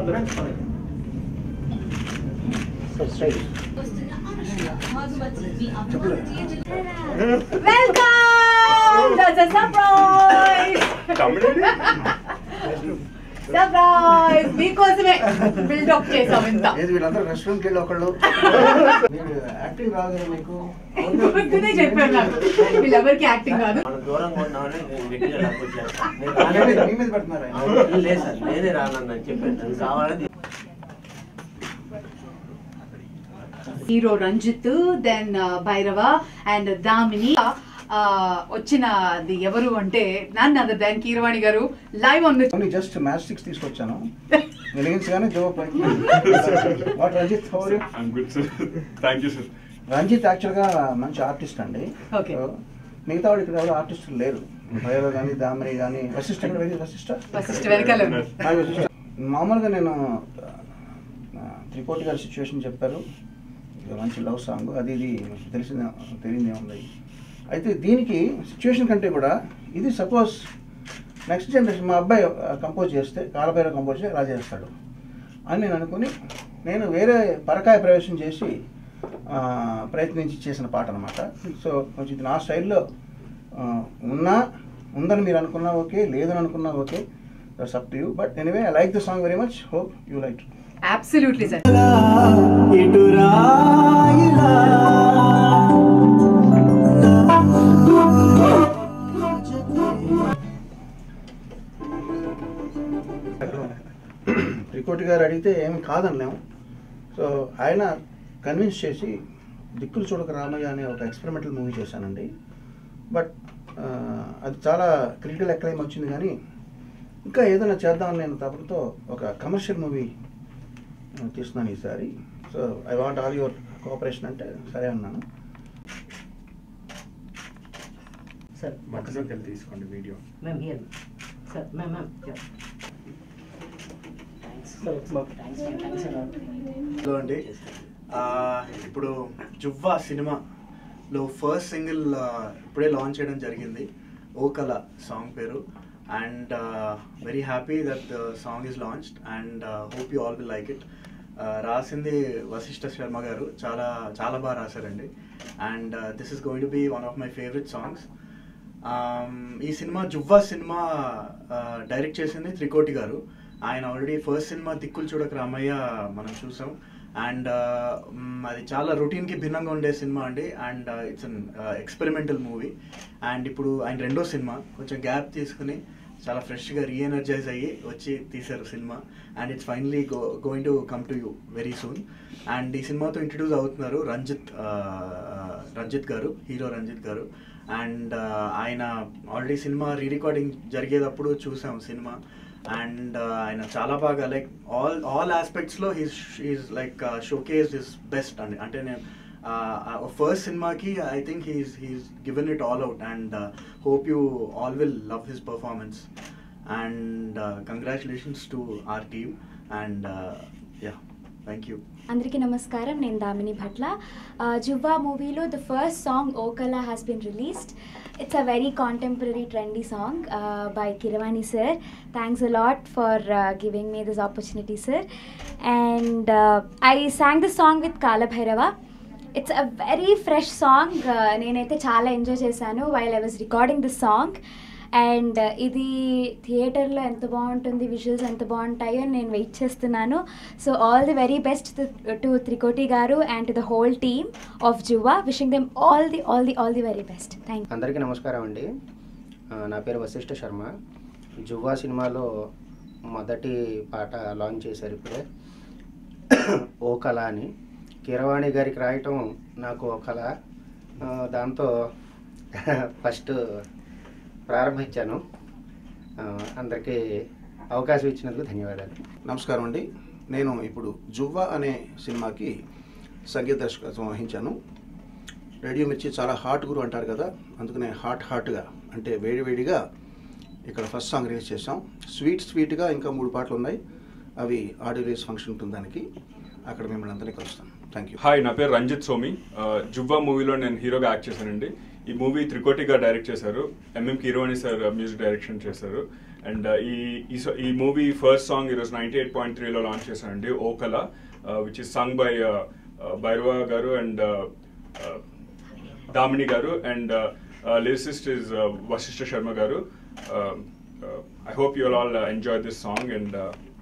Welcome that's a surprise surprise మీకోసమే buildup చేసాం ఇంత ఏది వీళ్ళందరూ రెస్టారెంట్కి వెళ్ళి ఒకళ్ళు మీరు యాక్టింగ్ రాదు కదా మీకు పొద్దునే చెప్పాను నాకు వీళ్ళెవరికి యాక్టింగ్ కాదు మనం దూరంగా ఉన్నామని నేను గట్టిగా లాక్కొచ్చాను. నేను మీ మీద- రాలేదు. మీ మీద పెడుతున్నారు ఆయన. అవును, లేదు సార్ నేనే రానని చెప్పాను అది కావాలని hero Ranjith then Bhairava and Damini ఆ, వచ్చినది ఎవరు అంటే నన్ను other than Keeravani garu live on only just matchsticks తీసుకొచ్చాను నేను ఏం కానీ జవాబు what Ranjith how are you? I'm good, sir. Thank you, sir. Ranjith యాక్చువల్గా మంచి ఆర్టిస్ట్ అండి Okay. So, మిగతా వాడు ఇక్కడ ఎవరు ఆర్టిస్టులు లేరు భైరవ కానీ దామిని కానీ వశిష్ఠ ఎక్కడ వెళ్ళి వశిష్ఠ వశిష్ఠ వెనకాల ఉన్నారు. హాయ్ వశిష్ఠ మామూలుగా నేను ఆ, త్రికోటి గారి సిచ్యువేషన్ చెప్పారు ఇది మంచి లవ్ సాంగ్ అది ఇది తెలిసిందే తెలియదే ఉంది అయితే దీనికి సిచ్యువేషన్ కంటే కూడా ఇది సపోజ్ నెక్స్ట్ జనరేషన్ మా అబ్బాయి కంపోజ్ చేస్తే కాలభైరవ కంపోజ్ చేసి రాజు చేస్తాడు అని నేను అనుకుని నేను వేరే పరకాయ ప్రవేశం చేసి ఆ, ప్రయత్నించి చేసిన పాట అనమాట సో కొంచెం ఇది నా స్టైల్లో ఆ, ఉన్నా ఉందని మీరు అనుకున్నా ఓకే లేదని అనుకున్నా okay that's up to you but anyway I like the song very much hope you like absolutely sir Trikoti garu అడిగితే ఏమి కాదనలేము సో ఆయన కన్విన్స్ చేసి దిక్కులు చూడక రామయ్య అనే ఒక ఎక్స్పెరిమెంటల్ మూవీ చేశానండి బట్ ఆ, అది చాలా క్రిటికల్ ఎక్లైమ్ వచ్చింది కానీ ఇంకా ఏదైనా చేద్దామని నేను తపనతో ఒక కమర్షియల్ మూవీ తీస్తున్నాను ఈసారి so I want all your cooperation అంటే సరే అన్నాను సార్ మధ్యలోకి వెళ్ళి తీసుకోండి video ma'am here sir ma'am ma'am thanks sir thanks thanks hello అండి ఆ, ఇప్పుడు జువ్వా సినిమాలో ఫస్ట్ సింగిల్ ఇప్పుడే లాంచ్ చేయడం జరిగింది ఓ కల సాంగ్ పేరు and very happy that the song is launched and hope you all will like it రాసింది వశిష్ఠ శర్మ గారు చాలా చాలా బాగా రాశారండి and this is going to be one of my favourite songs ఈ సినిమా జువ్వా సినిమా డైరెక్ట్ చేసింది త్రికోటి గారు ఆయన ఆల్రెడీ ఫస్ట్ సినిమా దిక్కులు చూడక రామయ్య మనం చూసాం అండ్ అది చాలా రొటీన్కి భిన్నంగా ఉండే సినిమా అండి and it's an experimental movie and ఇప్పుడు ఆయన రెండో సినిమా కొంచెం గ్యాప్ తీసుకుని చాలా ఫ్రెష్గా రీఎనర్జైజ్ అయ్యి వచ్చి తీశారు సినిమా and it's finally go going to come to you very soon and ఈ సినిమాతో ఇంట్రడ్యూస్ అవుతున్నారు రంజిత్ ఆ, ఆ, రంజిత్ గారు హీరో రంజిత్ గారు అండ్ ఆయన ఆల్రెడీ సినిమా రీ రికార్డింగ్ జరిగేటప్పుడు చూసాం సినిమా అండ్ ఆయన చాలా బాగా లైక్ ఆల్ ఆల్ ఆస్పెక్ట్స్లో he's he's like showcase his best అండి అంటే నేను ఫస్ట్ సినిమాకి I think he's he's given it all out and hope you all will love his performance and congratulations to our team and yeah thank you అందరికీ నమస్కారం నేను దామిని భట్ల ఆ, జువ్వా మూవీలో the first song ఓకలా has been released it's a very contemporary trendy song by Keeravani sir thanks a lot for giving me this opportunity sir and I sang this song with Kaala Bhairava it's a very fresh song నేనైతే చాలా enjoy చేశాను while I was recording this song and ఇది థియేటర్లో ఎంత బాగుంటుంది visuals ఎంత బాగుంటాయో అని నేను వెయిట్ చేస్తున్నాను so all the very best to Trikoti garu and to the whole team of Juvva wishing them all the all the all the very best thank అందరికీ నమస్కారం అండి ఆ, నా పేరు వశిష్ఠ శర్మ జువ్వా సినిమాలో మొదటి పాట లాంచ్ చేశారు ఇప్పుడే ఓ కళ అని కీరవాణి గారికి రాయటం నాకు ఓ కళ ఆ, దాంతో ఫస్ట్ ప్రారంభించాను ఆ, అందరికీ అవకాశం ఇచ్చినందుకు ధన్యవాదాలు నమస్కారం అండి నేను ఇప్పుడు జువ్వా అనే సినిమాకి సంగీత దర్శకత్వం వహించాను రేడియో మిర్చి చాలా హాట్ గురు అంటారు కదా అందుకనే హాట్ హాట్గా అంటే వేడివేడిగా ఇక్కడ ఫస్ట్ సాంగ్ రిలీజ్ చేసాం స్వీట్ స్వీట్గా ఇంకా మూడు పాటలు ఉన్నాయి అవి ఆడియో రిలీజ్ ఫంక్షన్ ఉంటుంది దానికి అక్కడ మిమ్మల్ని అందరినీ కలుస్తాను థ్యాంక్ యూ హాయ్ నా పేరు రంజిత్ సోమి ఆ, జువ్వా మూవీలో నేను హీరోగా యాక్ట్ చేశానండి ఈ మూవీ త్రికోటిగా డైరెక్ట్ చేశారు MM Keeravani sir music direction చేశారు అండ్ ఈ ఈ so- ఈ మూవీ ఫస్ట్ సాంగ్ ఈరోజు నైంటీ ఎయిట్ పాయింట్ త్రీలో లాంచ్ చేశానండి ఓకల which is sung by Bhairava garu and Damini garu and lyricist is Vasishta Sharma garu I hope you all enjoy this song and